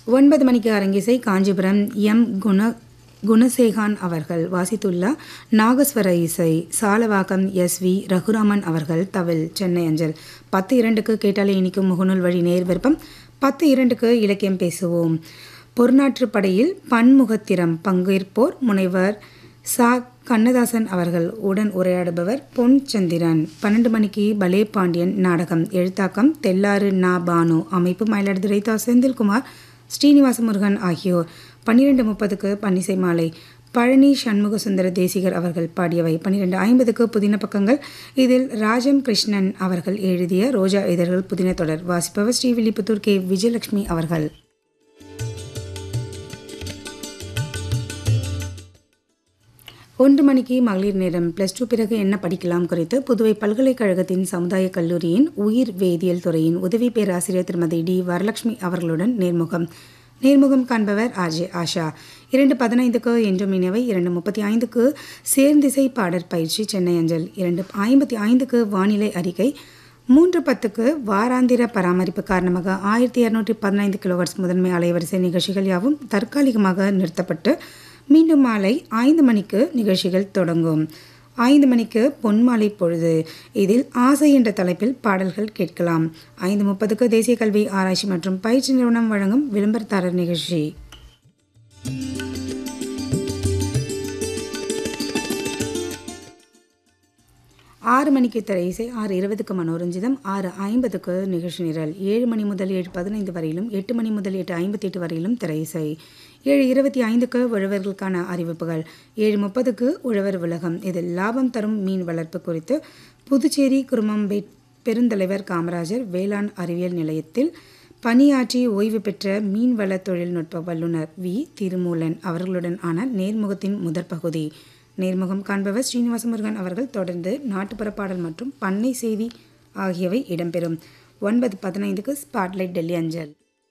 ஒன்பது மணிக்கு அரங்கிசை காஞ்சிபுரம் எம் குண குணசேகான் அவர்கள் வாசித்துள்ள நாகஸ்வர இசை சாலவாக்கம் எஸ் வி ரகுராமன் அவர்கள் தவில் சென்னை அஞ்சல் பத்து இரண்டுக்கு கேட்டாலே இனிக்கும் முகநூல் வழி நேர் விருப்பம் பத்து இரண்டுக்கு இலக்கியம் பேசுவோம் பொருநாற்று படையில் பன்முகத்திறம் பங்கேற்போர் முனைவர் சா கண்ணதாசன் அவர்கள் உடன் உரையாடுபவர் பொன் சந்திரன் பன்னெண்டு மணிக்கு பலே பாண்டியன் நாடகம் எழுத்தாக்கம் தெல்லாறு நா பானு அமைப்பு மயிலாடுதுறை தா செந்தில்குமார் ஸ்ரீனிவாச முருகன் ஆகியோர் பன்னிரெண்டு முப்பதுக்கு பன்னிசை மாலை பழனி சண்முக சுந்தர தேசிகர் அவர்கள் பாடியவை பன்னிரெண்டு ஐம்பதுக்கு புதின பக்கங்கள் இதில் ராஜம் கிருஷ்ணன் அவர்கள் எழுதிய ரோஜா இதழ்கள் புதின தொடர் வாசிப்பவர் ஸ்ரீவில்லிபுத்தூர் கே விஜயலட்சுமி அவர்கள் ஒன்று மணிக்கு மகளிர் நேரம் ப்ளஸ் டூ பிறகு என்ன படிக்கலாம் குறித்து புதுவை பல்கலைக்கழகத்தின் சமுதாய கல்லூரியின் உயிர் வேதியியல் துறையின் உதவி பேராசிரியர் திருமதி டி வரலட்சுமி அவர்களுடன் நேர்முகம் நேர்முகம் காண்பவர் ஆர்ஜே ஆஷா இரண்டு பதினைந்துக்கு என்றும் இனியவை இரண்டு முப்பத்தி ஐந்துக்கு சேர்ந்திசை பாடற் பயிற்சி சென்னை அஞ்சல் இரண்டு ஐம்பத்தி ஐந்துக்கு வானிலை அறிக்கை மூன்று பத்துக்கு வாராந்திர பராமரிப்பு காரணமாக ஆயிரத்தி இரநூற்றி பதினைந்து கிலோவர்ஸ் முதன்மை அலைவரிசை நிகழ்ச்சிகள் யாவும் தற்காலிகமாக நிறுத்தப்பட்டு மீண்டும் மாலை ஐந்து மணிக்கு நிகழ்ச்சிகள் தொடங்கும் ஐந்து மணிக்கு பொன்மாலை பொழுது இதில் ஆசை என்ற தலைப்பில் பாடல்கள் கேட்கலாம் ஐந்து முப்பதுக்கு தேசிய கல்வி ஆராய்ச்சி மற்றும் பயிற்சி நிறுவனம் வழங்கும் விளம்பரதாரர் நிகழ்ச்சி ஆறு மணிக்கு திரை இசை ஆறு இருபதுக்கு மனோரஞ்சிதம் ஆறு ஐம்பதுக்கு நிகழ்ச்சி நிரல் ஏழு மணி முதல் ஏழு பதினைந்து வரையிலும் எட்டு மணி முதல் எட்டு ஐம்பத்தி எட்டு வரையிலும் திரை இசை ஏழு இருபத்தி ஐந்துக்கு உழவர்களுக்கான அறிவிப்புகள் ஏழு முப்பதுக்கு உழவர் உலகம் இதில் லாபம் தரும் மீன் வளர்ப்பு குறித்து புதுச்சேரி குருமம்பேட் பெருந்தலைவர் காமராஜர் வேளாண் அறிவியல் நிலையத்தில் பணியாற்றி ஓய்வு பெற்ற மீன்வள தொழில்நுட்ப வல்லுநர் வி திருமூலன் அவர்களுடன் ஆன நேர்முகத்தின் முதற் பகுதி நேர்முகம் காண்பவர் ஸ்ரீனிவாச முருகன் அவர்கள் தொடர்ந்து நாட்டுப்புற பாடல் மற்றும் பண்ணை செய்தி ஆகியவை இடம்பெறும் ஒன்பது பதினைந்துக்கு ஸ்பாட்லைட் டெல்லி அஞ்சல்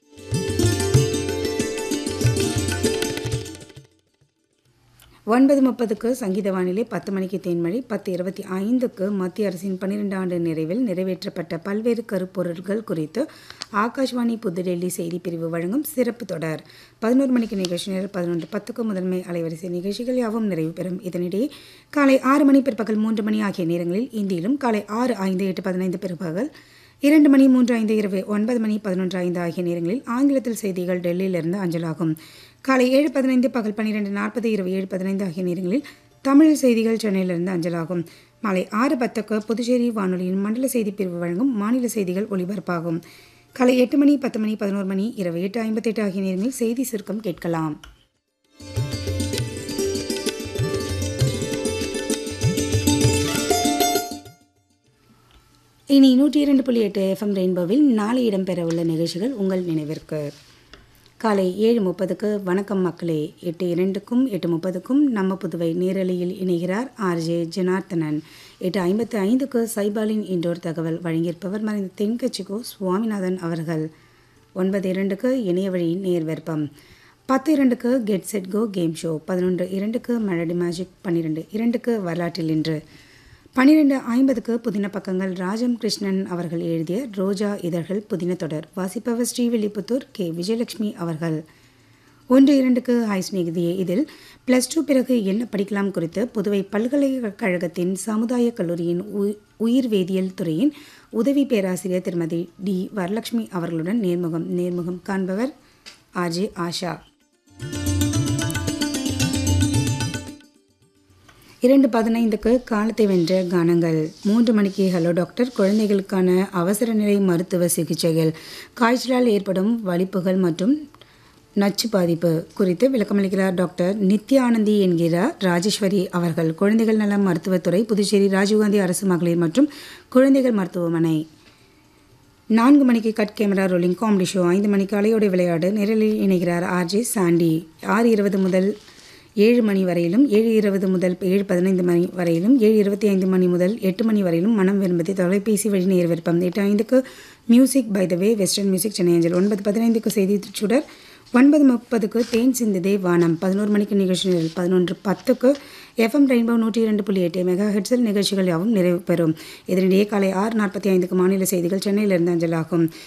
ஒன்பது முப்பதுக்கு சங்கீத வானிலை பத்து மணிக்கு தேன்மழை பத்து இருபத்தி ஐந்துக்கு மத்திய அரசின் பன்னிரெண்டு ஆண்டு நிறைவில் நிறைவேற்றப்பட்ட பல்வேறு கருப்பொருட்கள் குறித்து ஆகாஷ்வாணி புதுடெல்லி செய்தி பிரிவு வழங்கும் சிறப்பு தொடர் பதினோரு மணிக்கு நிகழ்ச்சி நேரம் பதினொன்று பத்துக்கு முதன்மை அலைவரிசை நிகழ்ச்சிகள் யாவும் நிறைவு பெறும் இதனிடையே காலை ஆறு மணி பிற்பகல் மூன்று மணி ஆகிய நேரங்களில் இந்தியிலும் காலை ஆறு ஐந்து எட்டு பதினைந்து பிற்பகல் இரண்டு மணி மூன்று ஐந்து இரவு ஒன்பது மணி பதினொன்று ஐந்து ஆகிய நேரங்களில் ஆங்கிலத்தில் செய்திகள் டெல்லியிலிருந்து அஞ்சலாகும் காலை ஏழு பதினைந்து பகல் பன்னிரெண்டு நாற்பது இரவு ஏழு பதினைந்து ஆகிய நேரங்களில் தமிழ் செய்திகள் சென்னையிலிருந்து அஞ்சலாகும் மாலை ஆறு பத்துக்கு புதுச்சேரி வானொலியின் மண்டல செய்தி பிரிவு வழங்கும் மாநில செய்திகள் ஒலிபரப்பாகும் காலை எட்டு மணி பத்து மணி பதினோரு மணி இரவு எட்டு ஐம்பத்தெட்டு ஆகிய நேரங்களில் செய்தி சுருக்கம் கேட்கலாம் இனி நூற்றி இரண்டு புள்ளி எட்டு எஃப்எம் ரெயின்போவில் நாளை இடம்பெறவுள்ள நிகழ்ச்சிகள் உங்கள் நினைவிற்கு காலை ஏழு முப்பதுக்கு வணக்கம் மக்களே எட்டு இரண்டுக்கும் எட்டு முப்பதுக்கும் நம்ம புதுவை நேரலையில் இணைகிறார் ஆர்ஜே ஜனார்த்தனன் எட்டு ஐம்பத்தி ஐந்துக்கு சைபாலின் இன்றோர் தகவல் வழங்கியிருப்பவர் மறைந்த தென்கட்சிகோ சுவாமிநாதன் அவர்கள் ஒன்பது இரண்டுக்கு இணைய வழி நேர்வெற்பம் பத்து இரண்டுக்கு get set go game show பதினொன்று இரண்டுக்கு மெலடி மேஜிக் பன்னிரெண்டு இரண்டுக்கு வரலாற்றில் இன்று பன்னிரெண்டு ஐம்பதுக்கு புதின பக்கங்கள் ராஜம் கிருஷ்ணன் அவர்கள் எழுதிய ரோஜா இதழ்கள் புதின தொடர் வாசிப்பவர் ஸ்ரீவில்லிபுத்தூர் கே விஜயலட்சுமி அவர்கள் ஒன்று இரண்டுக்கு ஹாய் ஸ்நேகிதியே இதில் ப்ளஸ் டூ பிறகு என்ன படிக்கலாம் குறித்து புதுவை பல்கலைக்கழகத்தின் சமுதாய கல்லூரியின் உயிர் வேதியியல் துறையின் உதவி பேராசிரியர் திருமதி டி வரலட்சுமி அவர்களுடன் நேர்முகம் நேர்முகம் காண்பவர் ஆர்ஜே ஆஷா இரண்டு பதினைந்துக்கு காலத்தை வென்ற கானங்கள் மூன்று மணிக்கு ஹலோ டாக்டர் குழந்தைகளுக்கான அவசர நிலை மருத்துவ சிகிச்சைகள் காய்ச்சலால் ஏற்படும் வலிப்புகள் மற்றும் நச்சு பாதிப்பு குறித்து விளக்கமளிக்கிறார் டாக்டர் நித்யானந்தி என்கிறார் ராஜேஸ்வரி அவர்கள் குழந்தைகள் நலம் மருத்துவத்துறை புதுச்சேரி ராஜீவ்காந்தி அரசு மகளிர் மற்றும் குழந்தைகள் மருத்துவமனை நான்கு மணிக்கு cut camera rolling comedy show ஐந்து மணிக்கு அலையோட விளையாடு நிரலில் இணைகிறார் ஆர்ஜே சாண்டி ஆறு இருபது முதல் ஏழு மணி வரையிலும் ஏழு இருபது முதல் ஏழு பதினைந்து மணி வரையிலும் ஏழு இருபத்தி ஐந்து மணி முதல் எட்டு மணி வரையிலும் மனம் விரும்புது தொலைபேசி வழி நேர் விருப்பம் எட்டு ஐந்துக்கு music by the way western music Chennai அஞ்சல் ஒன்பது பதினைந்துக்கு செய்தி சுடர் ஒன்பது முப்பதுக்கு தேன் சிந்துதே வானம் பதினோரு மணிக்கு நிகழ்ச்சி நிரல் பதினொன்று பத்துக்கு எஃப்எம் ரெயின்போ நூற்றி இரண்டு புள்ளி எட்டு மெகா ஹெட்ஸில் நிகழ்ச்சிகள் யாவும் நிறைவு பெறும் இதனிடையே காலை ஆறு நாற்பத்தி ஐந்துக்கு மாநில செய்திகள் சென்னையிலிருந்து அஞ்சலாகும்